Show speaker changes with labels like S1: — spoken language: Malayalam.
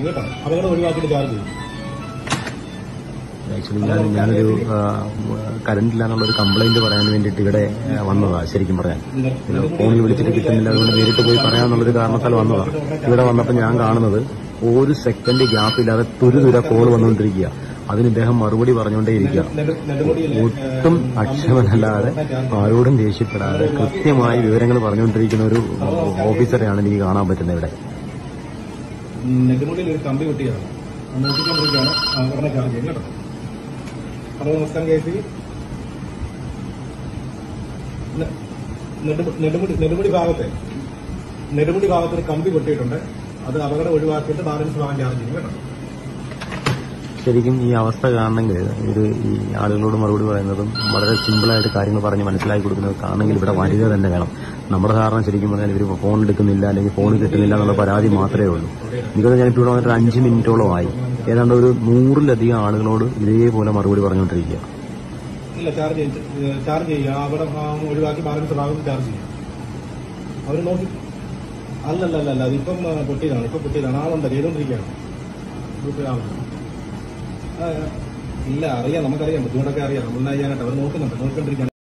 S1: കേട്ടോ അപകടം ഒഴിവാക്കിയിട്ട് ചാർജ് ചെയ്യും
S2: ആക്ച്വലി ഞാൻ ഞാനൊരു കറണ്ട് ഇല്ലാന്നുള്ള ഒരു കംപ്ലൈന്റ് പറയാൻ വേണ്ടിയിട്ട് ഇവിടെ ആ, വന്നതാ ശരിക്കും പറയാൻ ഇത് ഫോണിൽ വിളിച്ചിട്ട് കിട്ടുന്നില്ല അതുകൊണ്ട് നേരിട്ട് പോയി പറയാമെന്നുള്ളൊരു കാരണത്താൽ വന്നതാ ഇവിടെ വന്നപ്പോൾ ഞാൻ കാണുന്നത് ഒരു സെക്കൻഡ് ഗ്യാപ്പ് ഇല്ലാതെ തുരുതുര കോൾ വന്നുകൊണ്ടിരിക്കുക അതിന് ഇദ്ദേഹം മറുപടി പറഞ്ഞുകൊണ്ടേയിരിക്കുക
S1: നെടു- നെടുമുടിയിൽ
S2: ഒട്ടും അക്ഷമനല്ലാതെ ആരോടും ദേഷ്യപ്പെടാതെ കൃത്യമായി വിവരങ്ങൾ പറഞ്ഞുകൊണ്ടിരിക്കുന്ന ഒരു ഓഫീസറെയാണ് എനിക്ക് കാണാൻ പറ്റുന്നത് ഇവിടെ
S1: നെടുമുടിയിൽ ഒരു കമ്പി പൊട്ടിയതാണ് അത് നോക്കിക്കൊണ്ടിരിക്കുകയാണ് ആ, ഉടനെ ചാർജ് ചെയ്യും കേട്ടോ ഹലോ നമസ്കാരം കെ സി നെടുമുടി നെടുമുടി ഭാഗത്തെ നെടുമുടി ഭാഗത്ത് ഒരു കമ്പി പൊട്ടിയിട്ടുണ്ട് അത് അപകടം ഒഴിവാക്കിയിട്ട് ബാലൻസ് വാങ്ങാൻ ചാർജ് ചെയ്യും കേട്ടോ
S2: ശരിക്കും ഈ അവസ്ഥ കാണണമെങ്കിൽ ഇത് ഈ ആളുകളോട് മറുപടി പറയുന്നതും വളരെ സിമ്പിളായിട്ട് കാര്യങ്ങൾ പറഞ്ഞ് മനസ്സിലാക്കി കൊടുക്കുന്നത് കാണണമെങ്കിൽ ഇവിടെ വരിക തന്നെ വേണം നമ്മുടെ കാരണം ശരിക്കും പറഞ്ഞാൽ ഇവർ ഫോൺ എടുക്കുന്നില്ല അല്ലെങ്കിൽ ഫോൺ കിട്ടുന്നില്ല എന്നുള്ള പരാതി മാത്രമേ ഉള്ളൂ എനിക്കത് ഞാനിപ്പോൾ ഇവിടെ വന്നിട്ട് ഒരു അഞ്ച് മിനിറ്റോളം ആയി ഏതാണ്ട് ഒരു നൂറിലധികം ആളുകളോട് ഇതേപോലെ മറുപടി പറഞ്ഞുകൊണ്ടിരിക്കുക
S1: ഇല്ല ചാർജ് ചെയ്യും ചാർജ് ചെയ്യുക അവിടെ ആ ഒഴിവാക്കി ബാലൻസ് ഭാഗം ചാർജ് ചെയ്യും അവർ നോക്കി അല്ലല്ല അല്ല അല്ല അതിപ്പം ആ, പൊട്ടിയതാണ് ഇപ്പം പൊട്ടിയതാണ് ആളുണ്ട് ചെയ്തുകൊണ്ടിരിക്കുകയാണ് ഗ്രൂപ്പിൽ ആളുണ്ട് ആ, ഇല്ല അറിയാം നമുക്കറിയാം ബുദ്ധിമുട്ടൊക്കെ അറിയാം നമ്മൾ ചെയ്യാനായിട്ട് അവർ നോക്കുന്നുണ്ട് നോക്കിക്കൊണ്ടിരിക്കുകയാണ്